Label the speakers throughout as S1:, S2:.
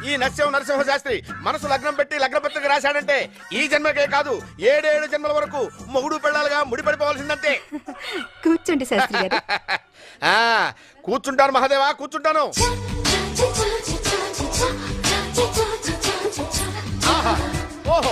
S1: ఈ నరసింహ నరసింహ శాస్త్రి మనసు లగ్నం పెట్టి లగ్న పత్రిక రాశాడంటే ఈ జన్మకే కాదు ఏడేడు జన్మల వరకు మొగుడు పెళ్ళాలుగా ముడిపడిపోవాల్సిందంతే
S2: కూర్చోండి శాస్త్రి గారు
S1: ఆ కూర్చుంటాను మహాదేవా కూర్చుంటాను ఆహా, ఓహో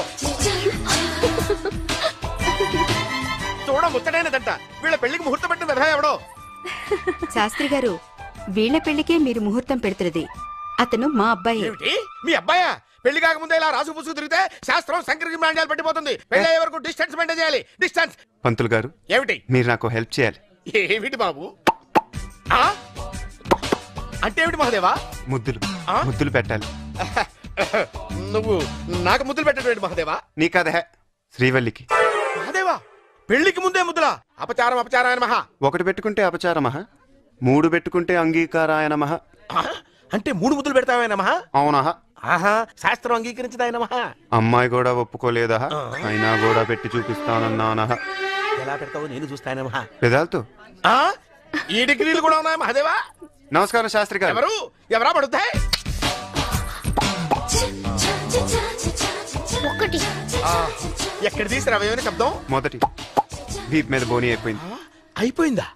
S1: చూడ ముచ్చటైనదంట వీళ్ళ పెళ్లికి ముహూర్తం పెట్టిన విధా ఎవడో
S2: శాస్త్రి గారు వీళ్ళ పెళ్లికే మీరు ముహూర్తం పెడుతున్నది అతను మా అబ్బాయి
S1: ఏమిటి మీ అబ్బాయా పెళ్లి కాకముందే ఇలా రాసు పుసుకు తిరిగితే శాస్త్రం సంక్రకి మాండాలు పెట్టిపోతుంది పెళ్లి అయ్యే వరకు డిస్టెన్స్ మెయింటైన్ చేయాలి డిస్టెన్స్
S3: పంతులు గారు
S1: ఏమిటి
S3: మీరు నాకు హెల్ప్ చేయాలి
S1: ఏమిటి బాబు ఆ? అంటే ఏమిటి మహాదేవా
S3: ముద్దులు
S1: ఆ?
S3: ముద్దులు పెట్టాలి
S1: నువ్వు నాకు ముద్దులు పెట్టేటువంటి మహాదేవా
S3: నీకదే శ్రీవల్లికి
S1: మహాదేవా పెళ్లికి ముందే ముద్దులా అపచారం అపచారాయన మహా
S3: ఒకటి పెట్టుకుంటే అపచారమహ మూడు పెట్టుకుంటే అంగీకారాయ నమః
S1: ఆ? అంటే మూడు ముద్దులు పెడతావే మహా
S3: అవునహ
S1: ఆహా శాస్త్రం అంగీకరించదాయన మహా
S3: అమ్మాయి కూడా ఒప్పుకోలేదహ అయినా కూడా పెట్టి చూపిస్తానన్నానహ
S1: ఎలా పెడతావో నేను చూస్తాయన మహా
S3: పెదాలతో
S1: ఆ? ఈ డిగ్రీలు కూడా ఉన్నాయి మహాదేవా
S3: నమస్కారం శాస్త్రి గారు
S1: ఎవరు ఎవరా పడుతాయి
S4: ఒకటి
S1: ఎక్కడ తీసిరా ఏమైనా శబ్దం
S3: మొదటి వీప్ మీద బోని అయిపోయింది
S1: ఆ? అయిపోయిందా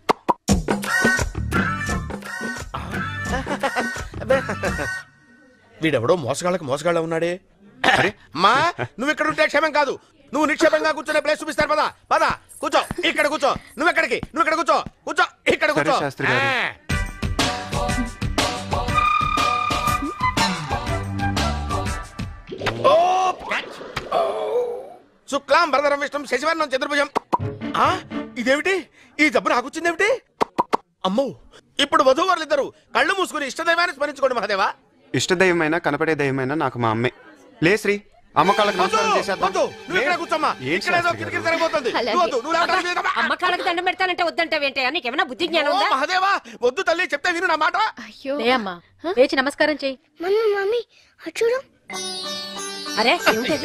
S1: అబ్బే. వీడెవడో మోసగాళ్ళకి మోసగాళ్ళ ఉన్నాడే
S3: అరే
S1: మా నువ్వు ఇక్కడ ఉంటే క్షేమం కాదు నువ్వు నిక్షేపంగా కూర్చునే ప్లేస్ చూపిస్తారు పదా పదా కూర్చో ఇక్కడ కూర్చో నువ్వు ఎక్కడికి నువ్వు ఇక్కడ కూర్చో కూర్చో ఇక్కడ కూర్చో
S3: సరే, శాస్త్రి గారు.
S1: ఆ. ఓ, క్యాచ్. ఓ. శుక్లాం భరధరం విష్ణం శశివర్ణం చతుర్భుజం ఆ ఇదేమిటి ఈ జబ్బు నాకు వచ్చిందేమిటి అమ్మో ఇప్పుడు వధూవరులు ఇద్దరు కళ్ళు మూసుకుని ఇష్టదైవాన్ని స్మరించుకోండి మహాదేవా
S3: ఇష్ట దైవమైనా కనపడే దైవమైనా నాకు మా అమ్మే లే శ్రీ అమ్మకాలకు
S1: వద్దు,
S3: నమస్కారం చేసేద్దాం
S1: వద్దు, నువ్వు ఇక్కడ కూర్చోమ్మా
S3: ఏం
S1: ఇక్కడ ఏదో
S3: శాస్త్రి
S1: కిటికీ
S3: గారు?
S1: తిరగబోతుంది
S5: అలాగే.
S1: నువ్వు వద్దు, నువ్వు లేవటానికి లేదమ్మా.
S5: అమ్మ కాళ్ళకి దండం పెడతానంటే వద్దంటావేంటే నీకేమైనా బుద్ధి జ్ఞానం
S1: ఓ
S5: ఉందా
S1: మహాదేవా వద్దు తల్లి చెప్తే విను నా మాట
S2: అయ్యో
S5: లే అమ్మా లేచి నమస్కారం చెయ్యి
S4: మమ్మీ మమ్మీ అటు చూడు
S5: అరే ఏమిటది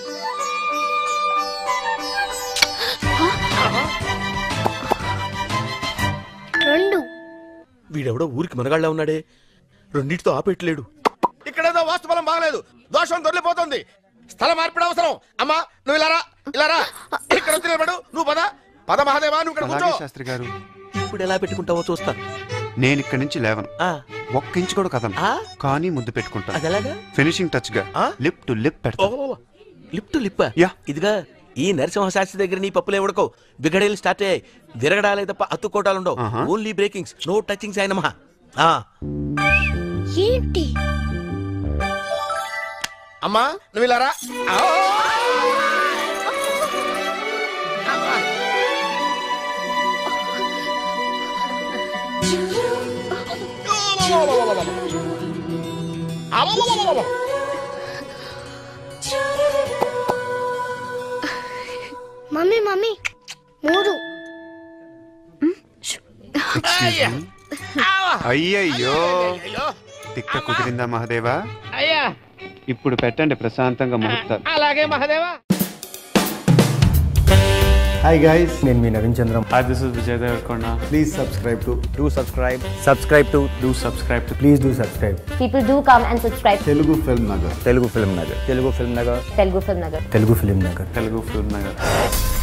S4: రెండు
S1: వీడెవడో ఊరికి మనగాళ్ళ ఉన్నాడే రెండింటితో ఆపెట్టలేడు ఇక్కడేదో వాస్తు బలం బాగలేదు దోషం దొరికిపోతుంది స్థల మార్పిడి అవసరం అమ్మా నువ్వు ఇలా రా ఇలా రా ఇక్కడ వచ్చి నిలబడు నువ్వు పద పద మహాదేవా నువ్వు ఇక్కడ
S3: అలాగే
S1: కూర్చో
S3: శాస్త్రి గారు
S1: ఇప్పుడు ఎలా పెట్టుకుంటావో చూస్తా
S3: నేను ఇక్కడి నుంచి లేవను
S1: ఆ,
S3: ఒక్క ఇంచు కూడా కదను
S1: ఆ?
S3: కానీ ముద్దు పెట్టుకుంటాను
S1: అది ఎలాగా
S3: ఫినిషింగ్ టచ్ గా
S1: ఆ?
S3: లిప్ టు లిప్
S1: ఓ
S3: పెడతా
S1: లిప్ టు లిప్
S3: యా.
S1: ఇదిగా ఈ నరసింహ శాస్త్రి దగ్గర నీ పప్పులే ఉడకవు బిగడేలు స్టార్ట్ అయ్యాయి విరగడాలే తప్ప అత్తుకోటాలు ఉండవు
S3: ఆహా.
S1: ఓన్లీ బ్రేకింగ్స్ నో టచింగ్స్ ఆయన మహా ఆ,
S4: ఏంటి
S1: అమ్మా నువ్వు ఇలా రా ఆ! అమ్మా. అబ్బబ్బబ్బబ్బబ్బ.
S4: మమ్మీ మమ్మీ మూడు
S1: అయ్యా. ఆవా.
S3: అయ్యయ్యో
S1: అయ్యో.
S3: తిక్క కుదిరిందా మహాదేవా
S1: అయ్యా
S3: ఇప్పుడు పెట్టండి ప్రశాంతంగా ముహూర్తాలు
S1: అలాగే మహాదేవా
S6: హాయ్ గైస్ నేను మీ Naveen Chandram
S7: Hi, this is Vijay Devarkonda.
S6: Please subscribe to
S8: do subscribe
S6: subscribe to
S7: Do subscribe to
S6: please do subscribe
S9: People do come and subscribe to
S6: Telugu film Nagar Telugu film Nagar Telugu film Nagar
S9: Telugu Film Nagar.
S6: Telugu film Nagar
S7: Telugu Film Nagar.